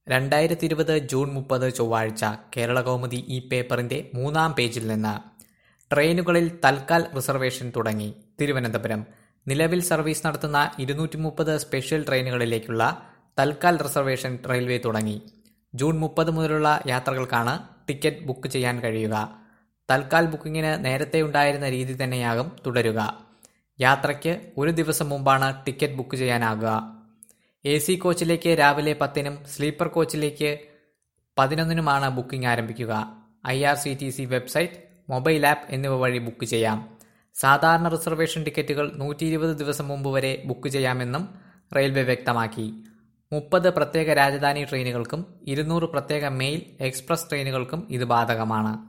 രണ്ടായിരത്തി ഇരുപത് ജൂൺ മുപ്പത് ചൊവ്വാഴ്ച കേരളകൗമുദി ഈ പേപ്പറിന്റെ മൂന്നാം പേജിൽ നിന്ന് ട്രെയിനുകളിൽ തൽക്കാൽ റിസർവേഷൻ തുടങ്ങി തിരുവനന്തപുരം നിലവിൽ സർവീസ് നടത്തുന്ന ഇരുന്നൂറ്റി മുപ്പത് സ്പെഷ്യൽ ട്രെയിനുകളിലേക്കുള്ള തൽക്കാൽ റിസർവേഷൻ റെയിൽവേ തുടങ്ങി ജൂൺ മുപ്പത് മുതലുള്ള യാത്രകൾക്കാണ് ടിക്കറ്റ് ബുക്ക് ചെയ്യാൻ കഴിയുക തൽക്കാൽ ബുക്കിങ്ങിന് നേരത്തെ ഉണ്ടായിരുന്ന രീതി തന്നെയാകും തുടരുക യാത്രയ്ക്ക് ഒരു ദിവസം മുമ്പാണ് ടിക്കറ്റ് ബുക്ക് ചെയ്യാനാകുക എ സി കോച്ചിലേക്ക് രാവിലെ പത്തിനും സ്ലീപ്പർ കോച്ചിലേക്ക് പതിനൊന്നിനുമാണ് ബുക്കിംഗ് ആരംഭിക്കുക I R C T C website mobile app എന്നിവ വഴി ബുക്ക് ചെയ്യാം സാധാരണ റിസർവേഷൻ ടിക്കറ്റുകൾ നൂറ്റി ഇരുപത് ദിവസം മുമ്പ് വരെ ബുക്ക് ചെയ്യാമെന്നും റെയിൽവേ വ്യക്തമാക്കി മുപ്പത് പ്രത്യേക രാജധാനി ട്രെയിനുകൾക്കും ഇരുന്നൂറ് പ്രത്യേക മെയിൽ എക്സ്പ്രസ് ട്രെയിനുകൾക്കും ഇത് ബാധകമാണ്